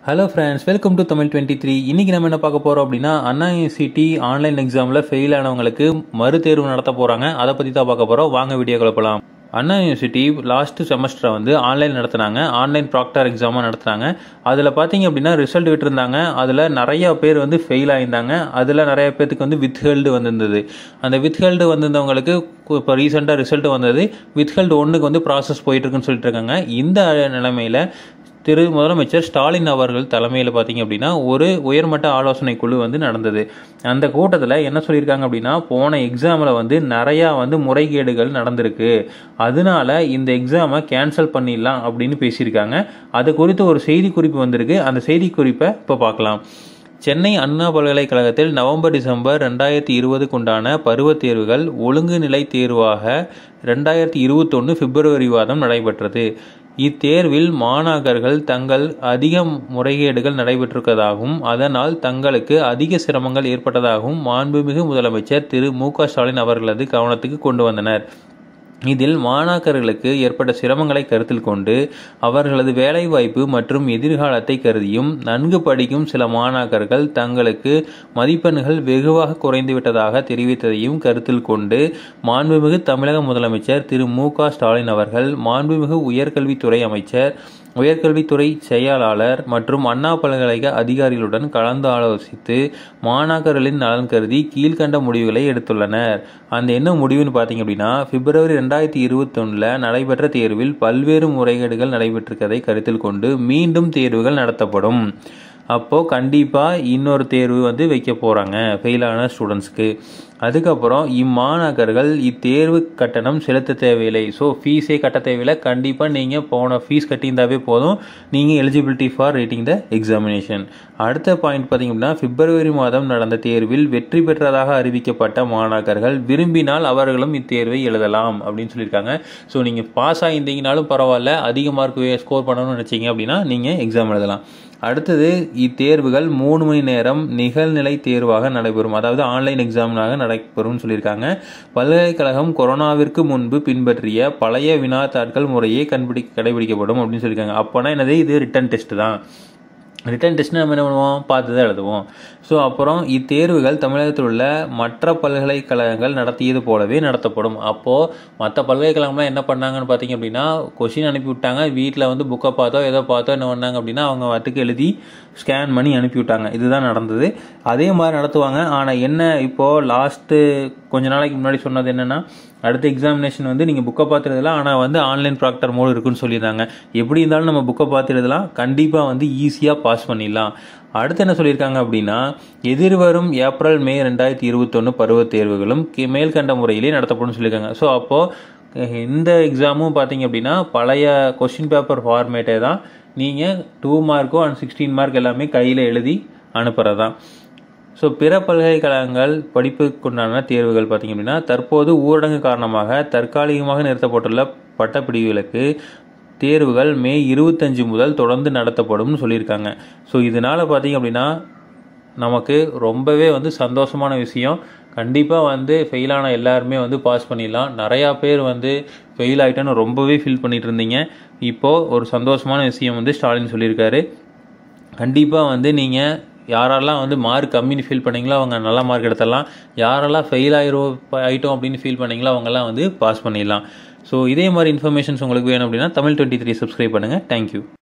hello friends welcome to Tamil twenty three இன்றைக்கி நம்ம என்ன பார்க்க போகிறோம் அப்படின்னா அண்ணா யூனிவர்சிட்டி ஆன்லைன் எக்ஸாமில் ஃபெயில் ஆனவங்களுக்கு மறுதேர்வு நடத்த போகிறாங்க அதை பற்றி தான் பார்க்க போகிறோம் வாங்க வீடியோ குழப்பலாம் அண்ணா யூனிவர்சிட்டி லாஸ்ட் செமஸ்டரை வந்து ஆன்லைன் நடத்துனாங்க ஆன்லைன் ப்ராக்டர் எக்ஸாமாக நடத்துனாங்க அதில் பார்த்தீங்க அப்படின்னா ரிசல்ட் விட்டுருந்தாங்க அதில் நிறையா பேர் வந்து ஃபெயில் ஆயிருந்தாங்க அதில் நிறைய பேர்த்துக்கு வந்து வித்ஹெல்டு வந்திருந்தது அந்த வித்ஹெல்டு வந்திருந்தவங்களுக்கு இப்போ ரீசெண்டாக ரிசல்ட் வந்தது வித்ஹெல்டு ஒன்றுக்கு வந்து ப்ராசஸ் போயிட்டுருக்குன்னு சொல்லிட்டு இருக்காங்க இந்த நிலைமையில் திரு முதலமைச்சர் ஸ்டாலின் அவர்கள் தலைமையில் பார்த்தீங்க அப்படின்னா ஒரு உயர்மட்ட ஆலோசனை குழு வந்து நடந்தது அந்த கூட்டத்தில் என்ன சொல்லியிருக்காங்க அப்படின்னா போன எக்ஸாமில் வந்து நிறையா வந்து முறைகேடுகள் நடந்திருக்கு அதனால இந்த எக்ஸாமை கேன்சல் பண்ணிடலாம் அப்படின்னு பேசியிருக்காங்க அது குறித்து ஒரு செய்தி குறிப்பு வந்திருக்கு அந்த செய்தி குறிப்பை இப்போ பார்க்கலாம் சென்னை அண்ணா பல்கலைக்கழகத்தில் நவம்பர் டிசம்பர் ரெண்டாயிரத்தி இருபதுக்குண்டான பருவத் தேர்வுகள் ஒழுங்குநிலை தேர்வாக ரெண்டாயிரத்தி இருபத்தொன்று பிப்ரவரி மாதம் நடைபெற்றது இத்தேர்வில் மாணாக்கர்கள் தங்கள் அதிக முறைகேடுகள் நடைபெற்றிருப்பதாகவும் அதனால் தங்களுக்கு அதிக சிரமங்கள் ஏற்பட்டதாகவும் மாண்புமிகு முதலமைச்சர் திரு மு க ஸ்டாலின் அவர்களது கவனத்துக்கு கொண்டு வந்தனர் இதில் மாணாக்கர்களுக்கு ஏற்பட்ட சிரமங்களை கருத்தில் கொண்டு அவர்களது வேலைவாய்ப்பு மற்றும் எதிர்காலத்தை கருதியும் நன்கு படிக்கும் சில மாணாக்கர்கள் தங்களுக்கு மதிப்பெண்கள் வெகுவாக குறைந்துவிட்டதாக தெரிவித்ததையும் கருத்தில் கொண்டு மாண்புமிகு தமிழக முதலமைச்சர் திரு மு க ஸ்டாலின் அவர்கள் மாண்புமிகு உயர்கல்வித்துறை அமைச்சர் உயர்கல்வித்துறை செயலாளர் மற்றும் அண்ணா பல்கலைக்கழக அதிகாரிகளுடன் கலந்து ஆலோசித்து மாணாக்கர்களின் நலன் கருதி கீழ்கண்ட முடிவுகளை எடுத்துள்ளனர் அந்த என்ன முடிவுன்னு பார்த்தீங்க அப்படின்னா பிப்ரவரி ரெண்டாயிரத்தி இருபத்தொன்னில் நடைபெற்ற தேர்வில் பல்வேறு முறைகேடுகள் நடைபெற்றிருக்கதை கருத்தில் கொண்டு மீண்டும் தேர்வுகள் நடத்தப்படும் அப்போது கண்டிப்பாக இன்னொரு தேர்வு வந்து வைக்க போகிறாங்க ஃபெயிலான ஸ்டூடெண்ட்ஸ்க்கு அதுக்கப்புறம் இம்மாணாக்கர்கள் இத்தேர்வு கட்டணம் செலுத்த தேவையில்லை ஸோ ஃபீஸே கட்ட தேவையில்லை கண்டிப்பாக நீங்கள் போன ஃபீஸ் கட்டியிருந்தாவே போதும் நீங்கள் eligibility for writing the examination அடுத்த பாயிண்ட் பார்த்தீங்க அப்படின்னா பிப்ரவரி மாதம் நடந்த தேர்வில் வெற்றி பெற்றதாக அறிவிக்கப்பட்ட மாணாக்கர்கள் விரும்பினால் அவர்களும் இத்தேர்வை எழுதலாம் அப்படின்னு சொல்லியிருக்காங்க ஸோ நீங்கள் பாஸ் ஆகியிருந்தீங்கனாலும் பரவாயில்ல அதிக மார்க் ஸ்கோர் பண்ணணும்னு நினச்சிங்க அப்படின்னா நீங்கள் எக்ஸாம் எழுதலாம் அடுத்தது இத்தேர்வுகள் மூணு மணி நேரம் நிகழ்நிலை தேர்வாக நடைபெறும் அதாவது ஆன்லைன் எக்ஸாம்னாக நடைபெறும்னு சொல்லியிருக்காங்க பல்கலைக்கழகம் கொரோனாவிற்கு முன்பு பின்பற்றிய பழைய வினாத்தாட்கள் முறையே கண்டுபிடி கடைபிடிக்கப்படும் அப்படின்னு சொல்லியிருக்காங்க அப்போனா என்னது இது ரிட்டன் டெஸ்ட் தான் ரிட்டன் டெஸ்ட் நம்ம என்ன பண்ணுவோம் பார்த்து தான் எழுதுவோம் ஸோ அப்புறம் இத்தேர்வுகள் தமிழகத்தில் உள்ள மற்ற பல்கலைக்கழகங்கள் நடத்தியது போலவே நடத்தப்படும் அப்போது மற்ற பல்கலைக்கழகம்லாம் என்ன பண்ணாங்கன்னு பார்த்தீங்க அப்படின்னா கொஷின் அனுப்பி விட்டாங்க வீட்டில் வந்து புக்கை பார்த்தோ ஏதோ பார்த்தோ என்ன பண்ணாங்க அப்படின்னா அவங்க வட்டுக்கு எழுதி ஸ்கேன் பண்ணி அனுப்பி விட்டாங்க இதுதான் நடந்தது அதே மாதிரி நடத்துவாங்க ஆனால் என்ன இப்போது லாஸ்ட்டு கொஞ்ச நாளைக்கு முன்னாடி சொன்னது என்னென்னா அடுத்த எக்ஸாமினேஷன் வந்து நீங்கள் புக்கை பார்த்து எழுதலாம் ஆனால் வந்து ஆன்லைன் ப்ராக்டர் மோடு இருக்குன்னு சொல்லியிருந்தாங்க எப்படி இருந்தாலும் நம்ம புக்கை பார்த்து எழுதலாம் கண்டிப்பாக வந்து ஈஸியாக பாஸ் பண்ணிடலாம் அடுத்து என்ன சொல்லியிருக்காங்க அப்படின்னா எதிர்வரும் ஏப்ரல் மே ரெண்டாயிரத்தி இருபத்தொன்று பருவத் தேர்வுகளும் மேல்கண்ட முறையிலே நடத்தப்படும் சொல்லியிருக்காங்க ஸோ அப்போது இந்த எக்ஸாமும் பார்த்தீங்க அப்படின்னா பழைய கொஷின் பேப்பர் ஃபார்மேட்டே தான் நீங்கள் டூ மார்க்கோ அண்ட் சிக்ஸ்டீன் மார்க் எல்லாமே கையில் எழுதி அனுப்புகிறது தான் ஸோ பிற பல்கலைக்கழகங்கள் படிப்புக்குண்டான தேர்வுகள் பார்த்திங்க அப்படின்னா தற்போது ஊரடங்கு காரணமாக தற்காலிகமாக நிறுத்தப்பட்டுள்ள பட்டப்பிரிவுகளுக்கு தேர்வுகள் மே இருபத்தஞ்சு முதல் தொடர்ந்து நடத்தப்படும் சொல்லியிருக்காங்க ஸோ இதனால் பார்த்திங்க அப்படின்னா நமக்கு ரொம்பவே வந்து சந்தோஷமான விஷயம் கண்டிப்பாக வந்து ஃபெயிலான எல்லாருமே வந்து பாஸ் பண்ணிடலாம் நிறையா பேர் வந்து ஃபெயில் ஆகிட்டோன்னு ரொம்பவே ஃபீல் பண்ணிகிட்டு இருந்தீங்க இப்போது ஒரு சந்தோஷமான விஷயம் வந்து ஸ்டாலின் சொல்லியிருக்காரு கண்டிப்பாக வந்து நீங்கள் யாரெல்லாம் வந்து மார்க் கம்மின்னு ஃபீல் பண்ணீங்களோ அவங்க நல்ல மார்க் எடுத்துடலாம் யாரெல்லாம் ஃபெயில் ஆயிரும் ஆகிட்டோம் அப்படின்னு ஃபீல் பண்ணீங்களோ அவங்கெல்லாம் வந்து பாஸ் பண்ணிடலாம் ஸோ இதே மாதிரி இன்ஃபர்மேஷன்ஸ் உங்களுக்கு வேணும் அப்படின்னா தமிழ் டுவெண்ட்டி த்ரீ சப்ஸ்கிரைப் பண்ணுங்கள் தேங்க்யூ